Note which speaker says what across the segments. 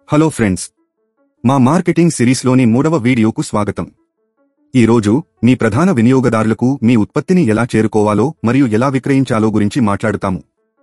Speaker 1: hello friends మా marketing సిరీస్లోని మూడవ వీడియోకు స్వాగతం ఈరోజు మీ ప్రధాన వినియోగదారులకు మీ ఉత్పత్తిని ఎలా చేరుకోవాలో మరియు ఎలా విక్రయించాలో గురించి మాట్లాడుతాము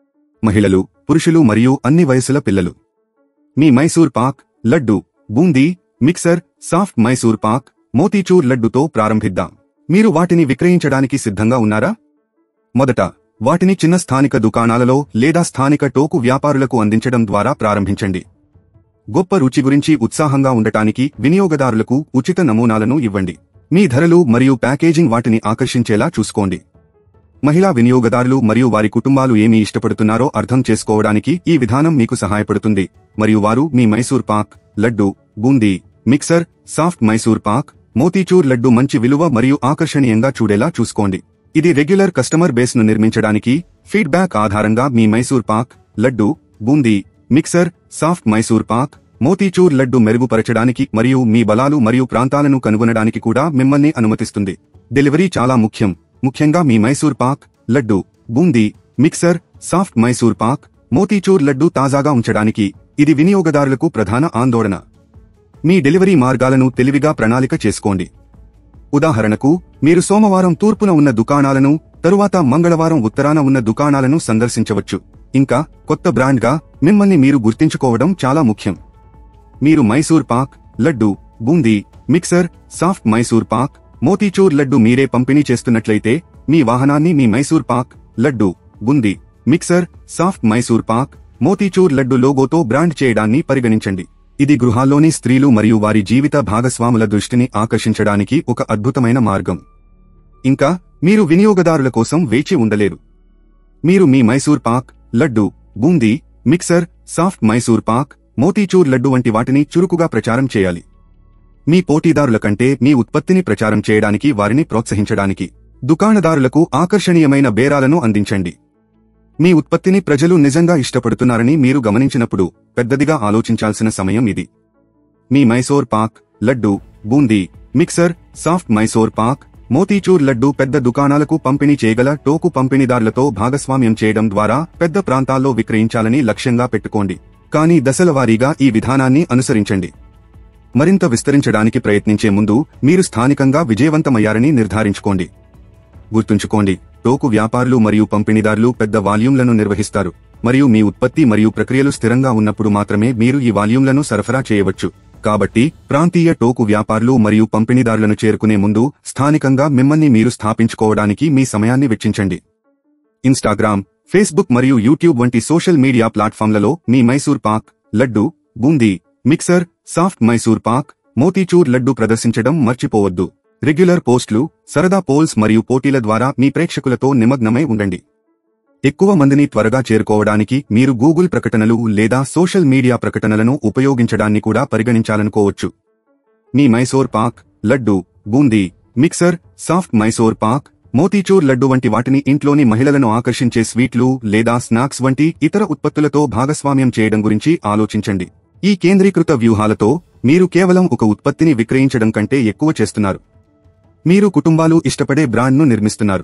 Speaker 1: మహిళలు పురుషులు మరియు అన్ని వయసుల పిల్లలు మీ మైసూర్ పాక్ లడ్డు బూందీ మిక్సర్ సాఫ్ట్ మైసూర్ పాక్ మోతీచూర్ లడ్డుతో ప్రారంభిద్దాం మీరు వాటిని విక్రయించడానికి సిద్ధంగా ఉన్నారా మొదట వాటిని చిన్న స్థానిక దుకాణాలలో లేదా స్థానిక టోకు వ్యాపారులకు అందించడం ద్వారా ప్రారంభించండి గొప్ప రుచి గురించి ఉత్సాహంగా ఉండటానికి వినియోగదారులకు ఉచిత నమూనాలను ఇవ్వండి మీ ధరలు మరియు ప్యాకేజింగ్ వాటిని ఆకర్షించేలా చూసుకోండి మహిళా వినియోగదారులు మరియు వారి కుటుంబాలు ఏమి ఇష్టపడుతున్నారో అర్థం చేసుకోవడానికి ఈ విధానం మీకు సహాయపడుతుంది మరియు వారు మీ మైసూర్ పాక్ లడ్డు బూందీ మిక్సర్ సాఫ్ట్ మైసూర్ పాక్ మోతీచూర్ లడ్డు మంచి విలువ మరియు ఆకర్షణీయంగా చూడేలా చూసుకోండి ఇది రెగ్యులర్ కస్టమర్ బేస్ ను నిర్మించడానికి ఫీడ్బ్యాక్ ఆధారంగా మీ మైసూర్ పాక్ లడ్డు బూందీ మిక్సర్ సాఫ్ట్ మైసూర్ పాక్ మోతీచూర్ లడ్డు మెరుగుపరచడానికి మరియు మీ బలాలు మరియు ప్రాంతాలను కనుగొనడానికి కూడా మిమ్మల్ని అనుమతిస్తుంది డెలివరీ చాలా ముఖ్యం ముఖ్యంగా మీ మైసూర్ పాక్ లడ్డు బూందీ మిక్సర్ సాఫ్ట్ మైసూర్ పాక్ మోతీచూర్ లడ్డు తాజాగా ఉంచడానికి ఇది వినియోగదారులకు ప్రధాన ఆందోళన మీ డెలివరీ మార్గాలను తెలివిగా ప్రణాళిక చేసుకోండి ఉదాహరణకు మీరు సోమవారం తూర్పున ఉన్న దుకాణాలను తరువాత మంగళవారం ఉత్తరాన ఉన్న దుకాణాలను సందర్శించవచ్చు ఇంకా కొత్త బ్రాండ్గా మిమ్మల్ని మీరు గుర్తించుకోవడం చాలా ముఖ్యం మీరు మైసూర్ పాక్ లడ్డు బూందీ మిక్సర్ సాఫ్ట్ మైసూర్ పాక్ మోతీచూర్ లడ్డు మీరే పంపిణీ చేస్తున్నట్లయితే మీ వాహనాన్ని మీ మైసూర్ పాక్ లడ్డు బూందీ మిక్సర్ సాఫ్ట్ మైసూర్ పాక్ మోతీచూర్ లడ్డు లోగోతో బ్రాండ్ చేయడాన్ని పరిగణించండి ఇది గృహాల్లోని స్త్రీలు మరియు వారి జీవిత భాగస్వాముల దృష్టిని ఆకర్షించడానికి ఒక అద్భుతమైన మార్గం ఇంకా మీరు వినియోగదారుల కోసం వేచి ఉండలేరు మీరు మీ మైసూర్ పాక్ లడ్డు బూందీ మిక్సర్ సాఫ్ట్ మైసూర్ పాక్ మోతీచూర్ లడ్డు వంటి వాటిని చురుకుగా ప్రచారం చేయాలి మీ పోటీదారుల కంటే మీ ఉత్పత్తిని ప్రచారం చేయడానికి వారిని ప్రోత్సహించడానికి దుకాణదారులకు ఆకర్షణీయమైన బేరాలను అందించండి మీ ఉత్పత్తిని ప్రజలు నిజంగా ఇష్టపడుతున్నారని మీరు గమనించినప్పుడు పెద్దదిగా ఆలోచించాల్సిన సమయం ఇది మీ మైసూర్ పాక్ లడ్డు బూందీ మిక్సర్ సాఫ్ట్ మైసూర్ పాక్ మోతీచూర్ లడ్డు పెద్ద దుకాణాలకు పంపిణీ చేయగల టోకు పంపిణీదారులతో భాగస్వామ్యం చేయడం ద్వారా పెద్ద ప్రాంతాల్లో విక్రయించాలని లక్ష్యంగా పెట్టుకోండి కానీ దశలవారీగా ఈ విధానాన్ని అనుసరించండి మరింత విస్తరించడానికి ప్రయత్నించే ముందు మీరు స్థానికంగా విజయవంతమయ్యారని నిర్ధారించుకోండి గుర్తుంచుకోండి టోకు వ్యాపారులు మరియు పంపిణీదారులు పెద్ద వాల్యూమ్లను నిర్వహిస్తారు మరియు మీ ఉత్పత్తి మరియు ప్రక్రియలు స్థిరంగా ఉన్నప్పుడు మాత్రమే మీరు ఈ వాల్యూమ్లను సరఫరా చేయవచ్చు కాబట్టి ప్రాంతీయ టోకు వ్యాపారులు మరియు పంపిణీదారులను చేరుకునే ముందు స్థానికంగా మిమ్మల్ని మీరు స్థాపించుకోవడానికి మీ సమయాన్ని వెచ్చించండి ఇన్స్టాగ్రామ్ ఫేస్బుక్ మరియు యూట్యూబ్ వంటి సోషల్ మీడియా ప్లాట్ఫామ్లలో మీ మైసూర్ పాక్ లడ్డు బూందీ మిక్సర్ సాఫ్ట్ మైసూర్ పాక్ మోతీచూర్ లడ్డు ప్రదర్శించడం మర్చిపోవద్దు రెగ్యులర్ పోస్టులు సరదా పోల్స్ మరియు పోటీల ద్వారా మీ ప్రేక్షకులతో నిమగ్నమై ఉండండి ఎక్కువ మందిని త్వరగా చేరుకోవడానికి మీరు గూగుల్ ప్రకటనలు లేదా సోషల్ మీడియా ప్రకటనలను ఉపయోగించడాన్ని కూడా పరిగణించాలనుకోవచ్చు మీ మైసూర్ పాక్ లడ్డు బూందీ మిక్సర్ సాఫ్ట్ మైసూర్ పాక్ మోతీచూర్ లడ్డు వంటి వాటిని ఇంట్లోని మహిళలను ఆకర్షించే స్వీట్లు లేదా స్నాక్స్ వంటి ఇతర ఉత్పత్తులతో భాగస్వామ్యం చేయడం గురించి ఆలోచించండి ఈ కేంద్రీకృత వ్యూహాలతో మీరు కేవలం ఒక ఉత్పత్తిని విక్రయించడం కంటే ఎక్కువ చేస్తున్నారు మీరు కుటుంబాలు ఇష్టపడే బ్రాండ్ను నిర్మిస్తున్నారు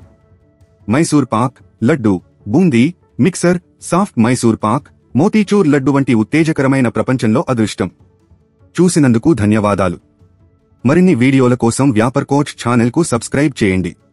Speaker 1: మైసూర్ పాక్ లడ్డు బూందీ మిక్సర్ సాఫ్ట్ మైసూర్ పాక్ మోతీచూర్ లడ్డు వంటి ఉత్తేజకరమైన ప్రపంచంలో అదృష్టం చూసినందుకు ధన్యవాదాలు మరిన్ని వీడియోల కోసం వ్యాపర్ కోచ్ ఛానల్కు సబ్స్క్రైబ్ చేయండి